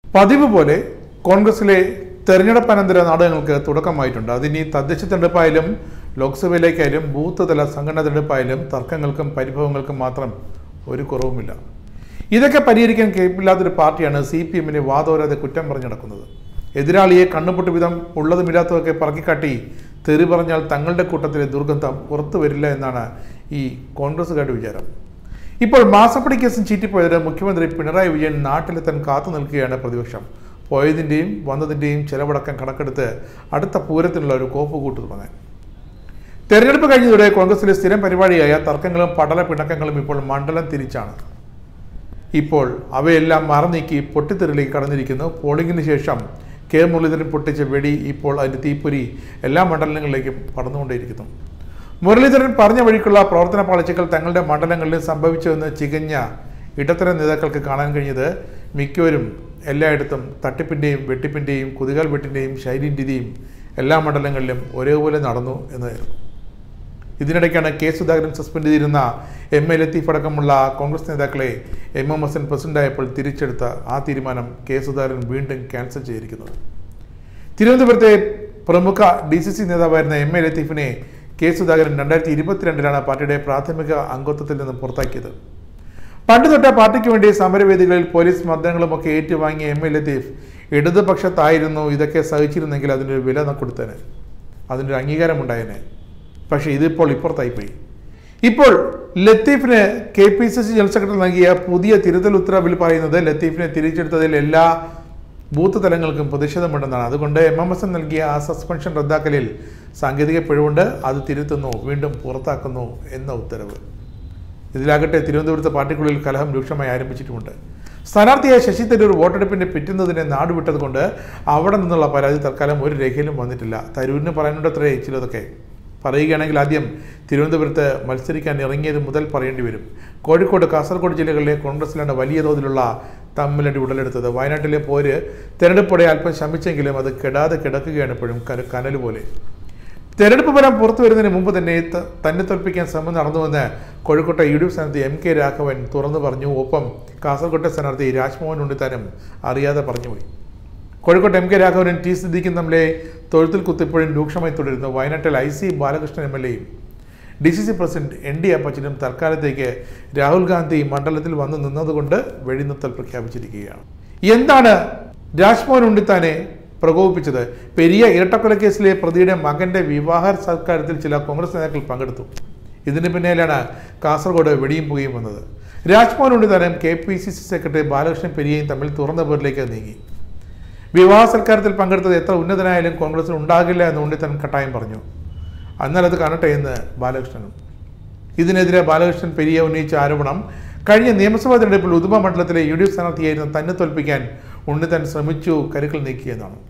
പതിവ് പോലെ കോൺഗ്രസിലെ തെരഞ്ഞെടുപ്പ് അനന്തര നാടകങ്ങൾക്ക് തുടക്കമായിട്ടുണ്ട് അതിനി തദ്ദേശ തെരഞ്ഞെടുപ്പായാലും ലോക്സഭയിലേക്കായാലും ബൂത്ത് തല സംഘടനാ തെരഞ്ഞെടുപ്പായാലും തർക്കങ്ങൾക്കും പരിഭവങ്ങൾക്കും മാത്രം ഒരു കുറവുമില്ല ഇതൊക്കെ പരിഹരിക്കാൻ കേൾപ്പില്ലാത്തൊരു പാർട്ടിയാണ് സി പി എമ്മിനെ വാദോരാതെ കുറ്റം പറഞ്ഞു നടക്കുന്നത് എതിരാളിയെ കണ്ണുപൊട്ട് വിധം ഉള്ളതുമില്ലാത്തതൊക്കെ പറക്കിക്കാട്ടി തെറി പറഞ്ഞാൽ തങ്ങളുടെ കൂട്ടത്തിലെ ദുർഗന്ധം പുറത്തു വരില്ല എന്നാണ് ഈ കോൺഗ്രസ്സുകാരുടെ വിചാരം ഇപ്പോൾ മാസപ്പടി കേസും ചീറ്റിപ്പോയതിന് മുഖ്യമന്ത്രി പിണറായി വിജയൻ നാട്ടിലെത്താൻ കാത്തു നിൽക്കുകയാണ് പ്രതിപക്ഷം പോയതിൻ്റെയും വന്നതിൻ്റെയും ചെലവടക്കം കണക്കെടുത്ത് അടുത്ത പൂരത്തിനുള്ള ഒരു കോപ്പ് കൂട്ടു തുടങ്ങാൻ തെരഞ്ഞെടുപ്പ് കഴിഞ്ഞതോടെ കോൺഗ്രസിലെ സ്ഥിരം പരിപാടിയായ തർക്കങ്ങളും പടല പിണക്കങ്ങളും ഇപ്പോൾ മണ്ഡലം തിരിച്ചാണ് ഇപ്പോൾ അവയെല്ലാം മറന്നീക്കി പൊട്ടിത്തെറിലേക്ക് കടന്നിരിക്കുന്നു പോളിംഗിന് ശേഷം കെ മുരളീധരൻ പൊട്ടിച്ച വെടി ഇപ്പോൾ അതിൻ്റെ തീപ്പൊരി എല്ലാ മണ്ഡലങ്ങളിലേക്കും പടർന്നുകൊണ്ടേയിരിക്കുന്നു മുരളീധരൻ പറഞ്ഞ വഴിക്കുള്ള പ്രവർത്തന പാളിച്ചകൾ തങ്ങളുടെ മണ്ഡലങ്ങളിൽ സംഭവിച്ചുവെന്ന് ചികഞ്ഞ ഇടത്തരം നേതാക്കൾക്ക് കാണാൻ കഴിഞ്ഞത് മിക്കവരും എല്ലായിടത്തും തട്ടിപ്പിൻ്റെയും വെട്ടിപ്പിൻ്റെയും കുതികാൽ വെട്ടിൻ്റെയും ശൈലിൻ്റെയും എല്ലാ മണ്ഡലങ്ങളിലും ഒരേപോലെ നടന്നു എന്നായിരുന്നു ഇതിനിടയ്ക്കാണ് കെ സുധാകരൻ സസ്പെൻഡ് ചെയ്തിരുന്ന എം എ ലത്തീഫ് അടക്കമുള്ള കോൺഗ്രസ് നേതാക്കളെ എം എം ഹസൻ പ്രസിഡന്റായപ്പോൾ തിരിച്ചെടുത്ത ആ തീരുമാനം കെ സുധാകരൻ വീണ്ടും ക്യാൻസൽ ചെയ്തിരിക്കുന്നത് തിരുവനന്തപുരത്തെ പ്രമുഖ ഡി സി സി നേതാവായിരുന്ന എം എ ലത്തീഫിനെ കെ സുധാകരൻ രണ്ടായിരത്തി ഇരുപത്തിരണ്ടിലാണ് പാർട്ടിയുടെ പ്രാഥമിക അംഗത്വത്തിൽ നിന്ന് പുറത്താക്കിയത് പണ്ട് തൊട്ട പാർട്ടിക്ക് വേണ്ടി സമരവേദികളിൽ പോലീസ് മർദ്ദനങ്ങളുമൊക്കെ ഏറ്റുവാങ്ങിയ എം എ ലത്തീഫ് ഇടതുപക്ഷത്തായിരുന്നു ഇതൊക്കെ സഹിച്ചിരുന്നെങ്കിൽ അതിനൊരു വില കൊടുത്തേനെ അതിനൊരു അംഗീകാരമുണ്ടായേനെ പക്ഷേ ഇതിപ്പോൾ ഇപ്പുറത്തായിപ്പോയി ഇപ്പോൾ ലത്തീഫിന് K P C C general secretary നൽകിയ പുതിയ തിരുത്തൽ ഉത്തരവിൽ പറയുന്നത് ലത്തീഫിനെ തിരിച്ചെടുത്തതിൽ എല്ലാ ബൂത്ത് തലങ്ങൾക്കും പ്രതിഷേധമുണ്ടെന്നാണ് അതുകൊണ്ട് എം എം എസ് എൻ നൽകിയ ആ സസ്പെൻഷൻ റദ്ദാക്കലിൽ സാങ്കേതിക പിഴവുണ്ട് അത് തിരുത്തുന്നു വീണ്ടും പുറത്താക്കുന്നു എന്ന ഉത്തരവ് ഇതിലാകട്ടെ തിരുവനന്തപുരത്ത് പാർട്ടിക്കുള്ളിൽ കലഹം രൂക്ഷമായി ആരംഭിച്ചിട്ടുമുണ്ട് സ്ഥാനാർത്ഥിയായ ശശി തരൂർ വോട്ടെടുപ്പിന്റെ പിറ്റുന്നതിനെ നാടുവിട്ടത് കൊണ്ട് അവിടെ നിന്നുള്ള പരാതി തൽക്കാലം ഒരു രേഖയിലും വന്നിട്ടില്ല തരൂരിന് പറയാനുണ്ടത്രേ ചിലതൊക്കെ പറയുകയാണെങ്കിൽ ആദ്യം തിരുവനന്തപുരത്ത് മത്സരിക്കാൻ ഇറങ്ങിയത് മുതൽ പറയേണ്ടി വരും കോഴിക്കോട് കാസർഗോഡ് ജില്ലകളിലെ കോൺഗ്രസിലാണ് വലിയ തോതിലുള്ള തമ്മിലടി ഉടലെടുത്തത് വയനാട്ടിലെ പോര് തെരഞ്ഞെടുപ്പോടെ അല്പം ശമിച്ചെങ്കിലും അത് കെടാതെ കിടക്കുകയാണ് ഇപ്പോഴും കന കനൽ പോലെ തെരഞ്ഞെടുപ്പ് ഫലം പുറത്തു വരുന്നതിന് മുമ്പ് തന്നെ ത- തന്നെ തോൽപ്പിക്കാൻ ശ്രമം നടന്നുവെന്ന് കോഴിക്കോട്ടെ യു ഡി എഫ് സ്ഥാനാർത്ഥി എം കെ രാഘവൻ തുറന്നു പറഞ്ഞു ഒപ്പം കാസർകോട്ടെ സ്ഥാനാർത്ഥി രാജ്മോഹൻ ഉണ്ണിത്താനും അറിയാതെ പറഞ്ഞുപോയി കോഴിക്കോട്ട് എം കെ രാഘവനും ടി സിദ്ദീഖും തമ്മിലെ തൊഴുത്തിൽ കുത്തിപ്പോഴും രൂക്ഷമായി തുടരുന്നു വയനാട്ടിൽ I C Balakrishnan M L എയും D C C president N D അപ്പച്ചനും തൽക്കാലത്തേക്ക് രാഹുൽ ഗാന്ധി മണ്ഡലത്തിൽ വന്നു നിന്നതുകൊണ്ട് വെടിനിർത്തൽ പ്രഖ്യാപിച്ചിരിക്കുകയാണ് എന്താണ് രാജ്മോഹൻ ഉണ്ണിത്താനെ പ്രകോപിപ്പിച്ചത് പെരിയ ഇരട്ടക്കൊലക്കേസിലെ പ്രതിയുടെ മകന്റെ വിവാഹ സൽക്കാരത്തിൽ ചില കോൺഗ്രസ് നേതാക്കൾ പങ്കെടുത്തു ഇതിന് പിന്നാലെയാണ് കാസർഗോഡ് വെടിയും പുകയും വന്നത് രാജ്മോഹൻ ഉണ്ണിത്താനും K P C C secretary Balakrishnan പെരിയയും തമ്മിൽ തുറന്ന പേരിലേക്ക് നീങ്ങി വിവാഹ സൽക്കാരത്തിൽ പങ്കെടുത്തത് എത്ര ഉന്നതനായാലും കോൺഗ്രസിൽ ഉണ്ടാകില്ല എന്ന് ഉണ്ണിത്താൻ കട്ടായം പറഞ്ഞു എന്നാൽ അത് കാണട്ടെ എന്ന് ബാലകൃഷ്ണനും ഇതിനെതിരെ ബാലകൃഷ്ണൻ പെരിയ ഉന്നയിച്ച ആരോപണം കഴിഞ്ഞ നിയമസഭാ തെരഞ്ഞെടുപ്പിൽ ഉദുമ മണ്ഡലത്തിലെ യു ഡി എഫ് സ്ഥാനാർത്ഥിയായിരുന്ന തന്നെ തോൽപ്പിക്കാൻ ഉണ്ണിത്താൻ ശ്രമിച്ചു കരുക്കൾ നീക്കിയെന്നാണ്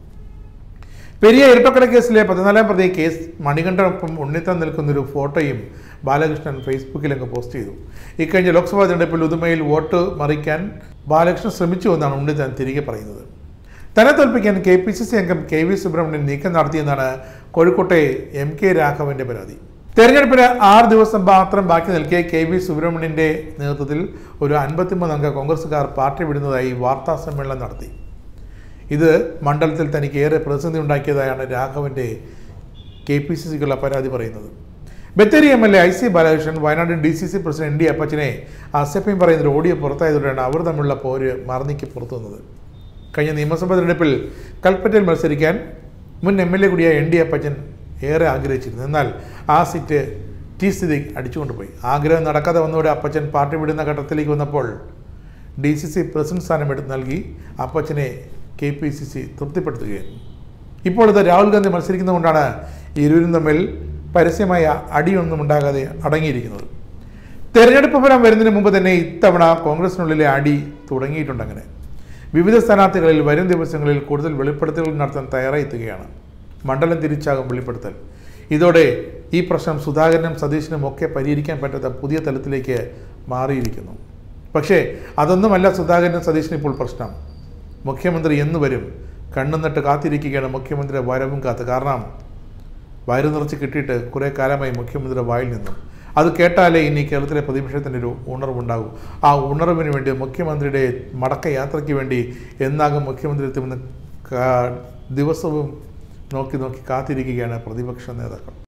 പെരിയ ഇരട്ടക്കൊല കേസിലെ പതിനാലാം പ്രതി കേസ് മണികണ്ഠനൊപ്പം ഉണ്ണിത്താൻ നിൽക്കുന്നൊരു ഫോട്ടോയും ബാലകൃഷ്ണൻ ഫേസ്ബുക്കിൽ അങ്ങ് പോസ്റ്റ് ചെയ്തു ഇക്കഴിഞ്ഞ ലോക്സഭാ തെരഞ്ഞെടുപ്പിൽ ഉദുമയിൽ വോട്ട് മറിക്കാൻ ബാലകൃഷ്ണൻ ശ്രമിച്ചു എന്നാണ് ഉണ്ണിത്താൻ തിരികെ പറയുന്നത് തന്നെ തോൽപ്പിക്കാൻ കെ പി സി സി അംഗം കെ വി സുബ്രഹ്മണ്യൻ നീക്കം നടത്തിയെന്നാണ് കോഴിക്കോട്ടെ എം കെ രാഘവന്റെ പരാതി തെരഞ്ഞെടുപ്പിന് ആറ് ദിവസം മാത്രം ബാക്കി നിൽക്കെ കെ വി സുബ്രഹ്മണ്യന്റെ നേതൃത്വത്തിൽ ഒരു അൻപത്തിമൂന്ന് അംഗ കോൺഗ്രസുകാർ പാർട്ടി വിടുന്നതായി വാർത്താ സമ്മേളനം നടത്തി ഇത് മണ്ഡലത്തിൽ തനിക്ക് ഏറെ പ്രതിസന്ധി ഉണ്ടാക്കിയതായാണ് രാഘവന്റെ കെ പി സി സിക്കുള്ള പരാതി പറയുന്നത് Bathery M L A I C Balakrishnan Wayanad D C C president N D അപ്പച്ചനെ അസഭ്യം പറയുന്ന ഓഡിയോ പുറത്തായതോടെയാണ് അവർ തമ്മിലുള്ള പോര് മറന്നിക്ക് പുറത്തു വന്നത് കഴിഞ്ഞ നിയമസഭാ തെരഞ്ഞെടുപ്പിൽ കൽപ്പറ്റയിൽ മത്സരിക്കാൻ മുൻ എം എൽ എ കൂടിയായ എൻ ഡി അപ്പച്ചൻ ഏറെ ആഗ്രഹിച്ചിരുന്നു എന്നാൽ ആ സീറ്റ് ടി സ്ഥിതി അടിച്ചുകൊണ്ടുപോയി ആഗ്രഹം നടക്കാതെ വന്നതോടെ അപ്പച്ചൻ പാർട്ടി വിടുന്ന ഘട്ടത്തിലേക്ക് വന്നപ്പോൾ ഡി സി സി പ്രസിഡന്റ് സ്ഥാനം എടുത്ത് നൽകി അപ്പച്ചനെ കെ പി സി സി തൃപ്തിപ്പെടുത്തുകയായിരുന്നു ഇപ്പോൾ ഇത് രാഹുൽ ഗാന്ധി മത്സരിക്കുന്നതുകൊണ്ടാണ് ഇരുവരും തമ്മിൽ പരസ്യമായ അടിയൊന്നും ഉണ്ടാകാതെ അടങ്ങിയിരിക്കുന്നത് തെരഞ്ഞെടുപ്പ് ഫലം വരുന്നതിന് മുമ്പ് തന്നെ ഇത്തവണ കോൺഗ്രസിനുള്ളിലെ അടി തുടങ്ങിയിട്ടുണ്ട് അങ്ങനെ വിവിധ സ്ഥാനാർത്ഥികളിൽ വരും ദിവസങ്ങളിൽ കൂടുതൽ വെളിപ്പെടുത്തലുകൾ നടത്താൻ തയ്യാറായെത്തുകയാണ് മണ്ഡലം തിരിച്ചാകും വെളിപ്പെടുത്തൽ ഇതോടെ ഈ പ്രശ്നം സുധാകരനും സതീശനും ഒക്കെ പരിഹരിക്കാൻ പറ്റാത്ത പുതിയ തലത്തിലേക്ക് മാറിയിരിക്കുന്നു പക്ഷേ അതൊന്നുമല്ല സുധാകരനും സതീശനും ഇപ്പോൾ പ്രശ്നം മുഖ്യമന്ത്രി എന്ന് വരും കണ്ണും നട്ട് കാത്തിരിക്കുകയാണ് മുഖ്യമന്ത്രിയുടെ വരവും കാത്ത് കാരണം വയറു നിറച്ച് കിട്ടിയിട്ട് കുറേ കാലമായി മുഖ്യമന്ത്രിയുടെ വായിൽ നിന്നും അത് കേട്ടാലേ ഇനി കേരളത്തിലെ പ്രതിപക്ഷത്തിൻ്റെ ഒരു ഉണർവുണ്ടാകും ആ ഉണർവിന് വേണ്ടി മുഖ്യമന്ത്രിയുടെ മടക്ക യാത്രയ്ക്ക് വേണ്ടി എന്നാകും മുഖ്യമന്ത്രി എത്തുമെന്ന് കാ- ദിവസവും നോക്കി നോക്കി കാത്തിരിക്കുകയാണ് പ്രതിപക്ഷ നേതാക്കൾ